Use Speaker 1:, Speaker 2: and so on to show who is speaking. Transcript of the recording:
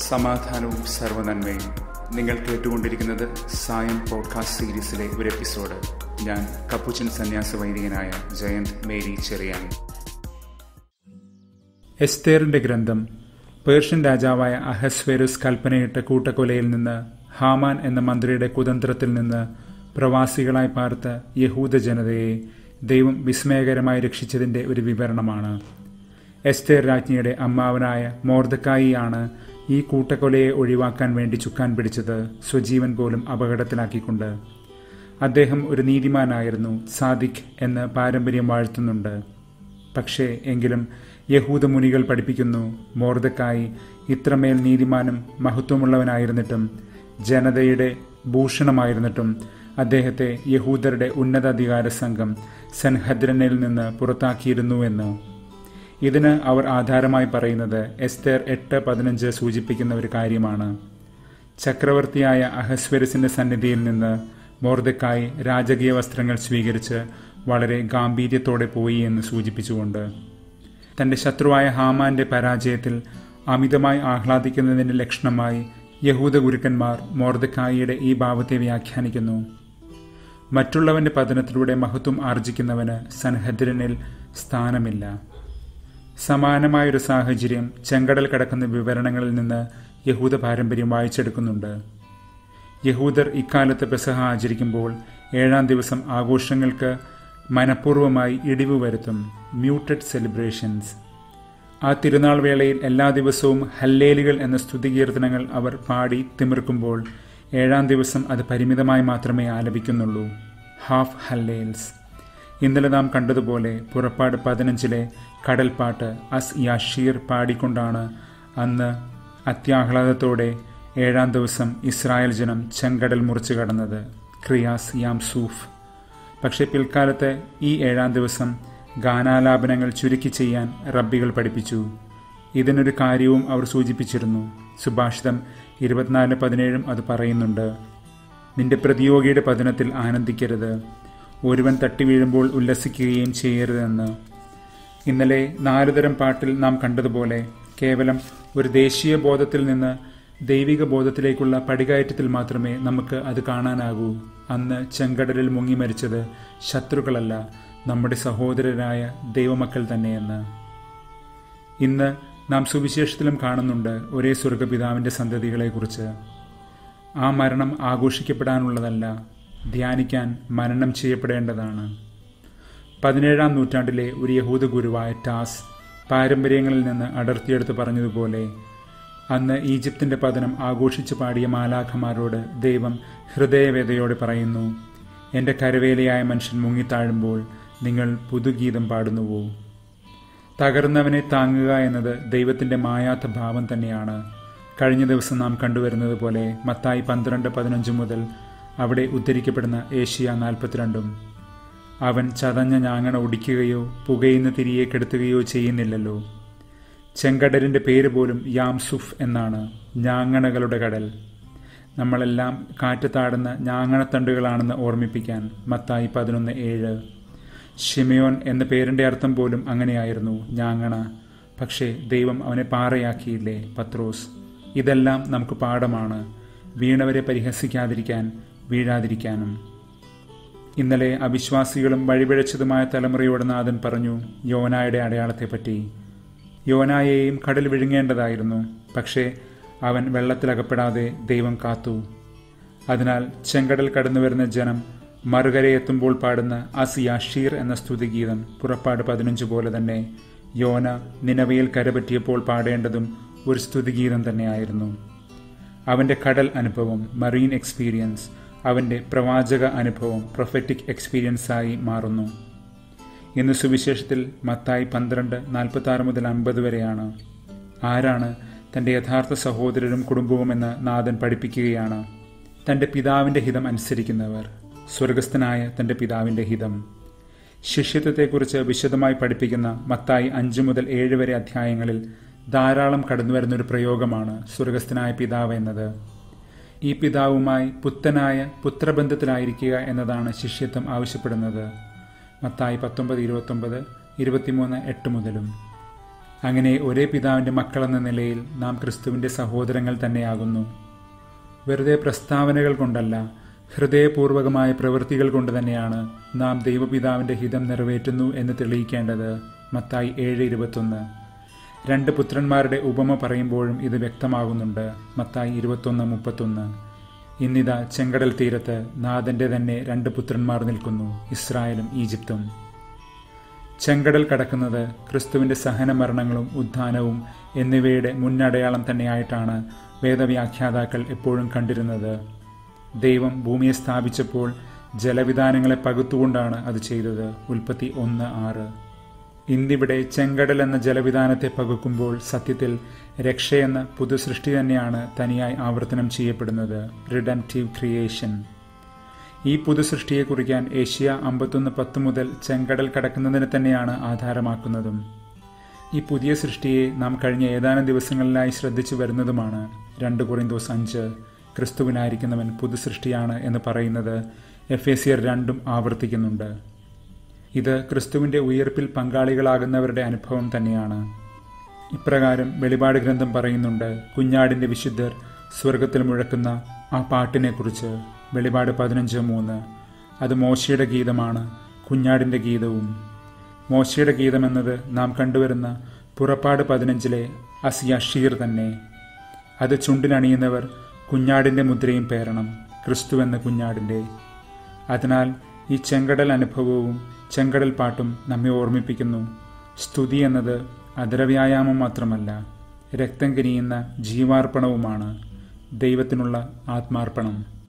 Speaker 1: സമാധാനവും സർവനന്മയും നിങ്ങൾ കേട്ടുകൊണ്ടിരിക്കുന്നത് സായം പോഡ്കാസ്റ്റ് സീരീസിലെ ഒരു എപ്പിസോഡ് ഞാൻ കപ്പുച്ചൻ സന്യാസ വൈദികനായ ജയന്ത് മേരി ചെറിയാൻ എസ്തേറിന്റെ ഗ്രന്ഥം പേർഷ്യൻ രാജാവായ അഹസ്വേരുസ് കൽപ്പനയിട്ട കൂട്ടക്കൊലയിൽ നിന്ന് ഹാമാൻ എന്ന മന്ത്രിയുടെ കുതന്ത്രത്തിൽ നിന്ന് പ്രവാസികളായി പാർത്ത യഹൂദ ജനതയെ ദൈവം വിസ്മയകരമായി രക്ഷിച്ചതിന്റെ ഒരു വിവരണമാണ് എസ്തേർ രാജ്ഞിയുടെ അമ്മാവനായ മോർദക്കായിയാണ് ഈ കൂട്ടക്കൊലയെ ഒഴിവാക്കാൻ വേണ്ടി ചുക്കാൻ പിടിച്ചത് സ്വജീവൻ പോലും അപകടത്തിലാക്കിക്കൊണ്ട് അദ്ദേഹം ഒരു നീതിമാനായിരുന്നു സാദിഖ് എന്ന് പാരമ്പര്യം വാഴ്ത്തുന്നുണ്ട് പക്ഷേ എങ്കിലും യഹൂദ മുനികൾ പഠിപ്പിക്കുന്നു മോർദക്കായി ഇത്രമേൽ നീതിമാനും മഹത്വമുള്ളവനായിരുന്നിട്ടും ജനതയുടെ ഭൂഷണമായിരുന്നിട്ടും അദ്ദേഹത്തെ യഹൂദരുടെ ഉന്നതാധികാര സംഘം സെൻഹദ്രനിൽ നിന്ന് പുറത്താക്കിയിരുന്നുവെന്ന് ഇതിന് അവർ ആധാരമായി പറയുന്നത് എസ്തേർ എട്ട് പതിനഞ്ച് സൂചിപ്പിക്കുന്ന ഒരു കാര്യമാണ് ചക്രവർത്തിയായ അഹസ്വരസിന്റെ സന്നിധിയിൽ നിന്ന് മോർദക്കായി രാജകീയ വസ്ത്രങ്ങൾ സ്വീകരിച്ച് വളരെ ഗാംഭീര്യത്തോടെ പോയി എന്ന് സൂചിപ്പിച്ചുകൊണ്ട് തന്റെ ശത്രുവായ ഹാമാന്റെ പരാജയത്തിൽ അമിതമായി ആഹ്ലാദിക്കുന്നതിന്റെ ലക്ഷണമായി യഹൂദ ഗുരുക്കന്മാർ മോർദക്കായിയുടെ ഈ ഭാവത്തെ വ്യാഖ്യാനിക്കുന്നു മറ്റുള്ളവന്റെ പതനത്തിലൂടെ മഹത്വം ആർജിക്കുന്നവന് സൻഹദ്രനിൽ സ്ഥാനമില്ല സമാനമായൊരു സാഹചര്യം ചെങ്കടൽ കടക്കുന്ന വിവരണങ്ങളിൽ നിന്ന് യഹൂദ പാരമ്പര്യം വായിച്ചെടുക്കുന്നുണ്ട് യഹൂദർ ഇക്കാലത്ത് പെസഹ ആചരിക്കുമ്പോൾ ഏഴാം ദിവസം ആഘോഷങ്ങൾക്ക് മനഃപൂർവ്വമായി ഇടിവ് വരുത്തും മ്യൂട്ടഡ് സെലിബ്രേഷൻസ് ആ തിരുനാൾ വേളയിൽ എല്ലാ ദിവസവും ഹല്ലേലുകൾ എന്ന സ്തുതികീർത്തനങ്ങൾ അവർ പാടി തിമിർക്കുമ്പോൾ ഏഴാം ദിവസം അത് പരിമിതമായി മാത്രമേ ആലപിക്കുന്നുള്ളൂ ഹാഫ് ഹല്ലേൽസ് ഇന്നലെ നാം കണ്ടതുപോലെ പുറപ്പാട് പതിനഞ്ചിലെ കടൽപ്പാട്ട് അസ് യാഷീർ പാടിക്കൊണ്ടാണ് അന്ന് അത്യാഹ്ലാദത്തോടെ ഏഴാം ദിവസം ഇസ്രായേൽ ജനം ചെങ്കടൽ മുറിച്ചു കടന്നത് ക്രിയാസ് യാം സൂഫ് പക്ഷേ പിൽക്കാലത്ത് ഈ ഏഴാം ദിവസം ഗാനാലാപനങ്ങൾ ചുരുക്കി ചെയ്യാൻ റബ്ബികൾ പഠിപ്പിച്ചു ഇതിനൊരു കാര്യവും അവർ സൂചിപ്പിച്ചിരുന്നു സുഭാഷിതം ഇരുപത്തിനാല് പതിനേഴും അത് പറയുന്നുണ്ട് നിന്റെ പ്രതിയോഗിയുടെ പതനത്തിൽ ആനന്ദിക്കരുത് ഒരുവൻ തട്ടി വീഴുമ്പോൾ ഉല്ലസിക്കുകയും ചെയ്യരുതെന്ന് ഇന്നലെ നാലുതരം പാട്ടിൽ നാം കണ്ടതുപോലെ കേവലം ഒരു ദേശീയ ബോധത്തിൽ നിന്ന് ദൈവിക ബോധത്തിലേക്കുള്ള പടികയറ്റത്തിൽ മാത്രമേ നമുക്ക് അത് കാണാനാകൂ അന്ന് ചെങ്കടലിൽ മുങ്ങി മരിച്ചത് ശത്രുക്കളല്ല നമ്മുടെ സഹോദരരായ ദൈവമക്കൾ തന്നെയെന്ന് ഇന്ന് നാം സുവിശേഷത്തിലും കാണുന്നുണ്ട് ഒരേ സ്വർഗപിതാവിൻ്റെ സന്തതികളെക്കുറിച്ച് ആ മരണം ആഘോഷിക്കപ്പെടാനുള്ളതല്ല ധ്യാനിക്കാൻ മനനം ചെയ്യപ്പെടേണ്ടതാണ് പതിനേഴാം നൂറ്റാണ്ടിലെ ഒരു യഹൂദ ഗുരുവായ ടാസ് പാരമ്പര്യങ്ങളിൽ നിന്ന് അടർത്തിയെടുത്ത് പറഞ്ഞതുപോലെ അന്ന് ഈജിപ്തിന്റെ പതനം ആഘോഷിച്ചു പാടിയ മാലാഖമാരോട് ദൈവം ഹൃദയവേദയോടെ പറയുന്നു എൻ്റെ കരവേലയായ മനുഷ്യൻ മുങ്ങിത്താഴുമ്പോൾ നിങ്ങൾ പുതുഗീതം പാടുന്നുവോ തകർന്നവനെ താങ്ങുക എന്നത് ദൈവത്തിൻ്റെ മായാത്ത ഭാവം തന്നെയാണ് കഴിഞ്ഞ ദിവസം നാം കണ്ടുവരുന്നത് പോലെ മത്തായി പന്ത്രണ്ട് പതിനഞ്ച് മുതൽ അവിടെ ഉദ്ധരിക്കപ്പെടുന്ന ഏഷ്യ നാൽപ്പത്തിരണ്ടും അവൻ ചതഞ്ഞ ഞാങ്ങണ ഒടിക്കുകയോ പുകയുന്ന തിരിയെ കെടുത്തുകയോ ചെയ്യുന്നില്ലല്ലോ ചെങ്കടലിൻ്റെ പേര് പോലും യാംസുഫ് എന്നാണ് ഞാങ്ങണകളുടെ കടൽ നമ്മളെല്ലാം കാറ്റത്താടുന്ന ഞാങ്ങണത്തണ്ടുകളാണെന്ന് ഓർമ്മിപ്പിക്കാൻ മത്തായി പതിനൊന്ന് ഏഴ് ഷിമയോൻ എന്ന പേരിൻ്റെ അർത്ഥം പോലും അങ്ങനെയായിരുന്നു ഞാങ്ങണ പക്ഷേ ദൈവം അവനെ പാറയാക്കിയില്ലേ പത്രോസ് ഇതെല്ലാം നമുക്ക് പാഠമാണ് വീണവരെ പരിഹസിക്കാതിരിക്കാൻ വീഴാതിരിക്കാനും ഇന്നലെ അവിശ്വാസികളും വഴിപിഴച്ചതുമായ തലമുറയോട് നാഥൻ പറഞ്ഞു യോനായുടെ അടയാളത്തെപ്പറ്റി യോനായെയും കടൽ വിഴുങ്ങേണ്ടതായിരുന്നു പക്ഷേ അവൻ വെള്ളത്തിലകപ്പെടാതെ ദൈവം കാത്തു അതിനാൽ ചെങ്കടൽ കടന്നു വരുന്ന ജനം മറുകരയെത്തുമ്പോൾ പാടുന്ന അസ് യാഷീർ എന്ന സ്തുതിഗീതം പുറപ്പാട് പതിനഞ്ച് പോലെ തന്നെ യോന നിലവയിൽ കരപറ്റിയപ്പോൾ പാടേണ്ടതും ഒരു സ്തുതിഗീതം തന്നെയായിരുന്നു അവൻ്റെ കടൽ അനുഭവം മറീൻ എക്സ്പീരിയൻസ് അവൻ്റെ പ്രവാചക അനുഭവം പ്രൊഫറ്റിക് എക്സ്പീരിയൻസായി മാറുന്നു ഇന്ന് സുവിശേഷത്തിൽ മത്തായി പന്ത്രണ്ട് നാൽപ്പത്തി ആറ് മുതൽ അൻപത് വരെയാണ് ആരാണ് തൻ്റെ യഥാർത്ഥ സഹോദരരും കുടുംബവുമെന്ന് നാഥൻ പഠിപ്പിക്കുകയാണ് തൻ്റെ പിതാവിൻ്റെ ഹിതം അനുസരിക്കുന്നവർ സ്വർഗസ്ഥനായ തൻ്റെ പിതാവിൻ്റെ ഹിതം ശിഷ്യത്വത്തെക്കുറിച്ച് വിശദമായി പഠിപ്പിക്കുന്ന മത്തായി അഞ്ച് മുതൽ ഏഴ് വരെ അധ്യായങ്ങളിൽ ധാരാളം കടന്നുവരുന്നൊരു പ്രയോഗമാണ് സ്വർഗസ്ഥനായ പിതാവ് എന്നത് ഈ പിതാവുമായി പുത്തനായ പുത്രബന്ധത്തിലായിരിക്കുക എന്നതാണ് ശിഷ്യത്വം ആവശ്യപ്പെടുന്നത് മത്തായി പത്തൊമ്പത് ഇരുപത്തൊമ്പത് ഇരുപത്തിമൂന്ന് എട്ട് മുതലും അങ്ങനെ ഒരേ പിതാവിൻ്റെ മക്കളെന്ന നിലയിൽ നാം ക്രിസ്തുവിൻ്റെ സഹോദരങ്ങൾ തന്നെയാകുന്നു വെറുതെ പ്രസ്താവനകൾ കൊണ്ടല്ല ഹൃദയപൂർവകമായ പ്രവൃത്തികൾ കൊണ്ട് തന്നെയാണ് നാം ദൈവപിതാവിൻ്റെ ഹിതം നിറവേറ്റുന്നു എന്ന് തെളിയിക്കേണ്ടത് മത്തായി ഏഴ് ഇരുപത്തൊന്ന് രണ്ട് പുത്രന്മാരുടെ ഉപമ പറയുമ്പോഴും ഇത് വ്യക്തമാകുന്നുണ്ട് മത്തായി ഇരുപത്തൊന്ന് മുപ്പത്തൊന്ന് ഇന്നിതാ ചെങ്കടൽ തീരത്ത് നാഥന്റെ തന്നെ രണ്ട് പുത്രന്മാർ നിൽക്കുന്നു ഇസ്രായേലും ഈജിപ്തും ചെങ്കടൽ കടക്കുന്നത് ക്രിസ്തുവിന്റെ സഹനമരണങ്ങളും ഉത്ഥാനവും എന്നിവയുടെ മുന്നടയാളം തന്നെയായിട്ടാണ് വേദവ്യാഖ്യാതാക്കൾ എപ്പോഴും കണ്ടിരുന്നത് ദൈവം ഭൂമിയെ സ്ഥാപിച്ചപ്പോൾ ജലവിധാനങ്ങളെ പകുത്തുകൊണ്ടാണ് അത് ചെയ്തത് ഉൽപ്പത്തി ഒന്ന് ആറ് ഇന്നിവിടെ ചെങ്കടൽ എന്ന ജലവിധാനത്തെ പകുക്കുമ്പോൾ സത്യത്തിൽ രക്ഷയെന്ന പുതുസൃഷ്ടി തന്നെയാണ് തനിയായി ആവർത്തനം ചെയ്യപ്പെടുന്നത് റിഡംറ്റീവ് ക്രിയേഷൻ ഈ പുതുസൃഷ്ടിയെ കുറിക്കാൻ ഏഷ്യ അമ്പത്തൊന്ന് പത്ത് മുതൽ ചെങ്കടൽ കടക്കുന്നതിന് തന്നെയാണ് ആധാരമാക്കുന്നതും ഈ പുതിയ സൃഷ്ടിയെ നാം കഴിഞ്ഞ ഏതാനും ദിവസങ്ങളിലായി ശ്രദ്ധിച്ചു വരുന്നതുമാണ് രണ്ട് കുറിന്തോസ് അഞ്ച് ക്രിസ്തുവിനായിരിക്കുന്നവൻ പുതുസൃഷ്ടിയാണ് എന്ന് പറയുന്നത് എഫ് എ സിയർ രണ്ടും ആവർത്തിക്കുന്നുണ്ട് ഇത് ക്രിസ്തുവിന്റെ ഉയർപ്പിൽ പങ്കാളികളാകുന്നവരുടെ അനുഭവം തന്നെയാണ് ഇപ്രകാരം വെളിപാട് ഗ്രന്ഥം പറയുന്നുണ്ട് കുഞ്ഞാടിന്റെ വിശുദ്ധർ സ്വർഗത്തിൽ മുഴക്കുന്ന ആ പാട്ടിനെക്കുറിച്ച് വെളിപാട് പതിനഞ്ച് മൂന്ന് അത് മോശയുടെ ഗീതമാണ് കുഞ്ഞാടിന്റെ ഗീതവും മോശയുടെ ഗീതമെന്നത് നാം കണ്ടുവരുന്ന പുറപ്പാട് പതിനഞ്ചിലെ അസിയ ഷീർ തന്നെ അത് ചുണ്ടിനണിയുന്നവർ കുഞ്ഞാടിന്റെ മുദ്രയും പേരണം ക്രിസ്തു എന്ന കുഞ്ഞാടിന്റെ അതിനാൽ ഈ ചെങ്കടൽ അനുഭവവും ചെങ്കടൽ പാട്ടും നമ്മെ ഓർമ്മിപ്പിക്കുന്നു സ്തുതി എന്നത് അതരവ്യായാമം മാത്രമല്ല രക്തം കിനിയുന്ന ജീവാർപ്പണവുമാണ് ദൈവത്തിനുള്ള ആത്മാർപ്പണം